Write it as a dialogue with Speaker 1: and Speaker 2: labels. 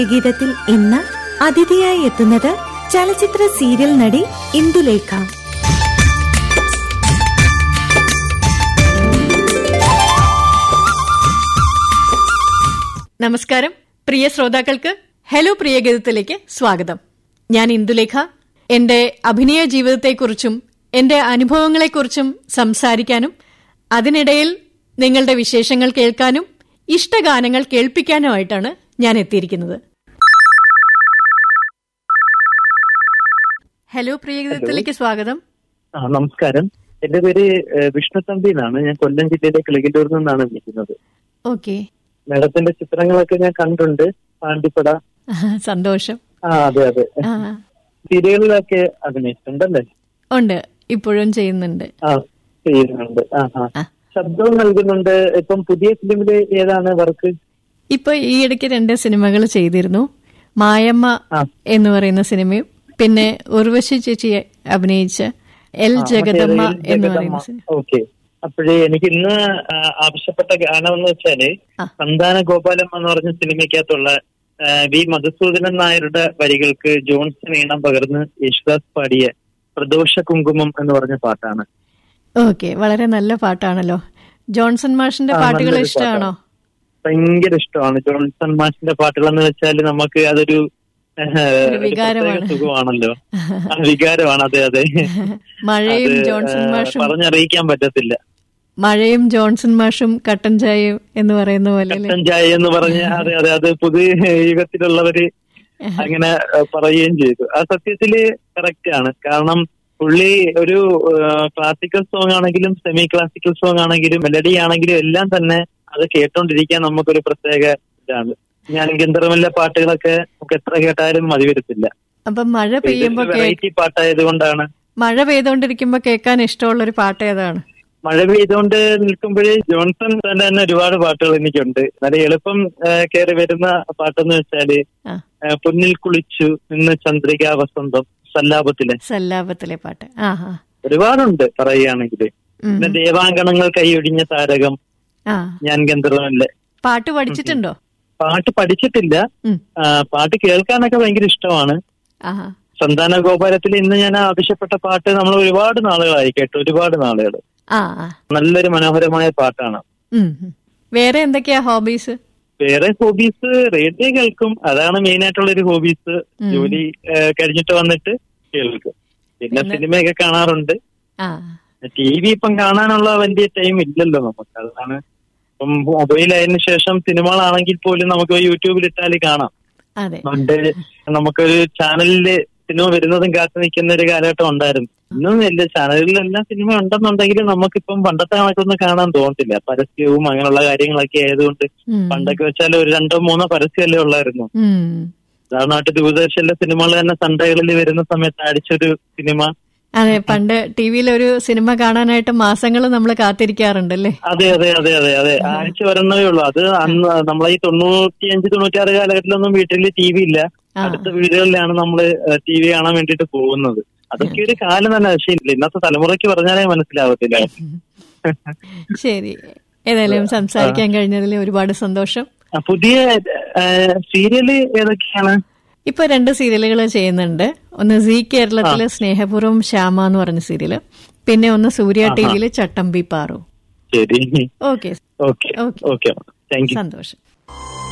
Speaker 1: ഗീതത്തിൽ ഇന്ന് അതിഥിയായി എത്തുന്നത് ചലച്ചിത്ര സീരിയൽ നടി ഇന്ദുലേഖ
Speaker 2: നമസ്കാരം പ്രിയ ശ്രോതാക്കൾക്ക് ഹലോ പ്രിയ ഗീതത്തിലേക്ക് സ്വാഗതം ഞാൻ ഇന്ദുലേഖ എന്റെ അഭിനയ ജീവിതത്തെക്കുറിച്ചും എന്റെ അനുഭവങ്ങളെക്കുറിച്ചും സംസാരിക്കാനും അതിനിടയിൽ നിങ്ങളുടെ വിശേഷങ്ങൾ കേൾക്കാനും ഇഷ്ടഗാനങ്ങൾ കേൾപ്പിക്കാനുമായിട്ടാണ് ഞാൻ എത്തിയിരിക്കുന്നത് ഹലോ പ്രിയ ഗീതത്തിലേക്ക് സ്വാഗതം
Speaker 3: ആ നമസ്കാരം എന്റെ പേര് ഏഹ്, വിഷ്ണു തമ്പി എന്നാണ് ഞാൻ കൊല്ലം ജില്ലയിലെ കിളികിലൂരിൽ നിന്നാണ് വിളിക്കുന്നത്
Speaker 2: ഓക്കെ
Speaker 3: മാഡത്തിന്റെ ചിത്രങ്ങളൊക്കെ ഞാൻ കണ്ടുണ്ട് പാണ്ടിപ്പട
Speaker 2: സന്തോഷം
Speaker 3: ആ അതെ അതെ
Speaker 2: ആ,
Speaker 3: സീരിയലിലൊക്കെ അഭിനയിച്ചിട്ടുണ്ടല്ലേ
Speaker 2: ഉണ്ട് ഇപ്പോഴും ചെയ്യുന്നുണ്ട്
Speaker 3: ആ ചെയ്യുന്നുണ്ട് ആ ആ
Speaker 2: ആ.
Speaker 3: ശബ്ദവും നൽകുന്നുണ്ട് ഇപ്പം പുതിയ ഫിലിമില് ഏതാണ് വർക്ക്
Speaker 2: ഇപ്പൊ ഈ ഇടയ്ക്ക് രണ്ട് സിനിമകൾ ചെയ്തിരുന്നു മായമ്മ
Speaker 3: ആ.
Speaker 2: എന്ന് പറയുന്ന സിനിമയും പിന്നെ ഉർവശി ചേച്ചി അഭിനയിച്ച എൽ ജഗദമ്മ എന്ന് പറയുന്ന സിനിമ
Speaker 3: ഓക്കെ അപ്പോഴേ എനിക്ക് ഇന്ന് ആ, ആവശ്യപ്പെട്ട ഗാനം എന്ന് വെച്ചാല്
Speaker 2: ആ.
Speaker 3: സന്താന ഗോപാലം എന്ന് പറഞ്ഞ സിനിമയ്ക്കകത്തുള്ള ആ, വി മധുസൂദനൻ നായരുടെ വരികൾക്ക് ജോൺസൺ ഈണം പകർന്ന് യേശുദാസ് പാടിയ പ്രദോഷ കുങ്കുമം എന്ന് പറഞ്ഞ പാട്ടാണ്
Speaker 2: ഓക്കെ വളരെ നല്ല പാട്ടാണല്ലോ ജോൺസൺ മാഷിന്റെ
Speaker 3: ആ,
Speaker 2: പാട്ടുകൾ
Speaker 3: നല്ലൊരു
Speaker 2: ഇഷ്ടമാണോ
Speaker 3: ഭയങ്കര ഇഷ്ടമാണ് ജോൺസൺ മാഷിന്റെ പാട്ടുകൾ എന്ന് വെച്ചാൽ നമുക്ക് അതൊരു ഏഹ്,
Speaker 2: ഒരു
Speaker 3: ഒരു
Speaker 2: വികാരമാണ്.
Speaker 3: പ്രത്യേക സുഖമാണല്ലോ ആ, വികാരമാണ് അതെ അതെ
Speaker 2: മഴയും
Speaker 3: അത്,
Speaker 2: ജോൺസൺ
Speaker 3: ഏഹ്,
Speaker 2: മാഷും
Speaker 3: പറഞ്ഞറിയിക്കാൻ പറ്റത്തില്ല
Speaker 2: മഴയും ജോൺസൺ മാഷും കട്ടൻ ചായയും എന്ന് പറയുന്ന പോലെ അല്ലേ?
Speaker 3: കട്ടൻ ചായ എന്ന് പറഞ്ഞ അതെ അതെ അത് പുതിയ യുഗത്തിലുള്ളവര് അങ്ങനെ ഏഹ്, പറയുകയും ചെയ്തു ആ സത്യത്തില് കറക്റ്റ് ആണ് കാരണം പുള്ളി ഒരു ക്ലാസിക്കൽ സോങ് ആണെങ്കിലും സെമി ക്ലാസിക്കൽ സോങ് ആണെങ്കിലും മെലഡി ആണെങ്കിലും എല്ലാം തന്നെ അത് കേട്ടോണ്ടിരിക്കാൻ നമുക്കൊരു പ്രത്യേക ഇതാണ് ഞാൻ ഗന്ധർവല്ല പാട്ടുകളൊക്കെ നമുക്ക് എത്ര കേട്ടാലും മതി വരത്തില്ല
Speaker 2: അപ്പൊ മഴ പെയ്യുമ്പോ കേ-
Speaker 3: വെറൈറ്റി പാട്ടായത് കൊണ്ടാണ്
Speaker 2: മഴ പെയ്തോണ്ടിരിക്കുമ്പോ കേൾക്കാൻ ഇഷ്ടമുള്ള ഒരു പാട്ട് ഏതാണ്
Speaker 3: മഴ പെയ്തുകൊണ്ട് നിൽക്കുമ്പോഴേ ജോൺസൺ തന്നെ തന്നെ ഒരുപാട് പാട്ടുകൾ എനിക്കുണ്ട് നല്ല എളുപ്പം കയറി വരുന്ന പാട്ടെന്ന് വെച്ചാല്
Speaker 2: ആ
Speaker 3: ഏഹ് പൊന്നിൽ കുളിച്ചു ഇന്ന് ചന്ദ്രിക വസന്തം സല്ലാപത്തിലെ
Speaker 2: സല്ലാപത്തിലെ പാട്ട് ആ ആ
Speaker 3: ഒരുപാടുണ്ട് പറയുകയാണെങ്കിൽ
Speaker 2: ഉം.
Speaker 3: പിന്നെ ദേവാങ്കണങ്ങൾ കൈയൊടിഞ്ഞ താരകം
Speaker 2: ആ
Speaker 3: ഞാൻ ഗന്ധർവല്ലേ
Speaker 2: പാട്ട് പഠിച്ചിട്ടുണ്ടോ
Speaker 3: പാട്ട് പഠിച്ചിട്ടില്ല
Speaker 2: ഉം.
Speaker 3: ആ, പാട്ട് കേൾക്കാനൊക്കെ ഭയങ്കര ഇഷ്ടമാണ്
Speaker 2: ആ
Speaker 3: സന്താന ഗോപാലത്തിൽ ഇന്ന് ഞാൻ ആവശ്യപ്പെട്ട പാട്ട് നമ്മൾ ഒരുപാട് നാളുകളായി കേട്ടു ഒരുപാട് നാളുകൾ
Speaker 2: ആ ആ.
Speaker 3: നല്ലൊരു മനോഹരമായ പാട്ടാണ്
Speaker 2: ഉം, ഉം. വേറെ എന്തൊക്കെയാ ഹോബീസ്
Speaker 3: വേറെ ഹോബീസ് റേഡിയോ കേൾക്കും അതാണ് മെയിൻ ആയിട്ടുള്ള ഒരു ഹോബീസ്
Speaker 2: ഉം.
Speaker 3: ജോലി ഏഹ്, കഴിഞ്ഞിട്ട് വന്നിട്ട് കേൾക്കും പിന്നെ സിനിമയൊക്കെ കാണാറുണ്ട്
Speaker 2: ആ
Speaker 3: ടി വി ഇപ്പം കാണാനുള്ള വലിയ ടൈം ഇല്ലല്ലോ നമുക്ക് അതാണ് ഇപ്പം മൊബൈലായതിനു ശേഷം സിനിമകളാണെങ്കിൽ പോലും നമുക്ക് യൂട്യൂബിൽ ഇട്ടാൽ കാണാം
Speaker 2: അതെ
Speaker 3: പണ്ട് നമുക്കൊരു ചാനലില് സിനിമ വരുന്നതും കാത്തു നിൽക്കുന്ന ഒരു കാലഘട്ടം ഉണ്ടായിരുന്നു ഇന്നും വലിയ ചാനലിലെല്ലാം സിനിമ ഉണ്ടെന്നുണ്ടെങ്കിലും നമുക്കിപ്പം പണ്ടത്തെ കണക്കൊന്നും കാണാൻ തോന്നത്തില്ല പരസ്യവും അങ്ങനെയുള്ള കാര്യങ്ങളൊക്കെ ആയതുകൊണ്ട്
Speaker 2: ഉം.
Speaker 3: പണ്ടൊക്കെ വെച്ചാൽ ഒരു രണ്ടോ മൂന്നോ പരസ്യമല്ലേ ഉള്ളായിരുന്നു
Speaker 2: ഉം.
Speaker 3: ഉദാഹരണമായിട്ട് ദൂരദർശനിലെ സിനിമകൾ തന്നെ സൺഡേകളിൽ വരുന്ന സമയത്ത് അടിച്ചൊരു സിനിമ
Speaker 2: അതെ പണ്ട് ടി വിയിൽ ഒരു സിനിമ കാണാനായിട്ട് മാസങ്ങൾ നമ്മൾ കാത്തിരിക്കാറുണ്ടല്ലേ
Speaker 3: അതെ അതെ അതെ അതെ അതെ ആഴ്ച വരണതേ ഉള്ളൂ അത് അന്ന് നമ്മളെ ഈ തൊണ്ണൂറ്റിയഞ്ച് തൊണ്ണൂറ്റിയാറ് കാലഘട്ടത്തിലൊന്നും വീട്ടിൽ ടി വി ഇല്ല
Speaker 2: ആ.
Speaker 3: അടുത്ത വീടുകളിലാണ് നമ്മൾ ടി വി കാണാൻ വേണ്ടിയിട്ട് പോകുന്നത് അതൊക്കെ ഒരു കാലം തന്നെ പക്ഷേ ഇല്ല ഇന്നത്തെ തലമുറയ്ക്ക് പറഞ്ഞാലേ മനസ്സിലാവത്തില്ല
Speaker 2: ശരി ഏതായാലും സംസാരിക്കാൻ കഴിഞ്ഞതിൽ ഒരുപാട് സന്തോഷം
Speaker 3: ആ, പുതിയ സീരിയല് ഏതൊക്കെയാണ്
Speaker 2: ഇപ്പൊ രണ്ട് സീരിയലുകൾ ചെയ്യുന്നുണ്ട് ഒന്ന് സി കേരളത്തിലെ സ്നേഹപൂർവ്വം ശ്യാമ എന്ന് പറഞ്ഞ സീരിയല് പിന്നെ ഒന്ന് സൂര്യ ടി വിയില് ചട്ടമ്പി പാറു
Speaker 3: ശരി
Speaker 2: okay
Speaker 3: okay
Speaker 2: okay
Speaker 3: okay thank you
Speaker 2: സന്തോഷം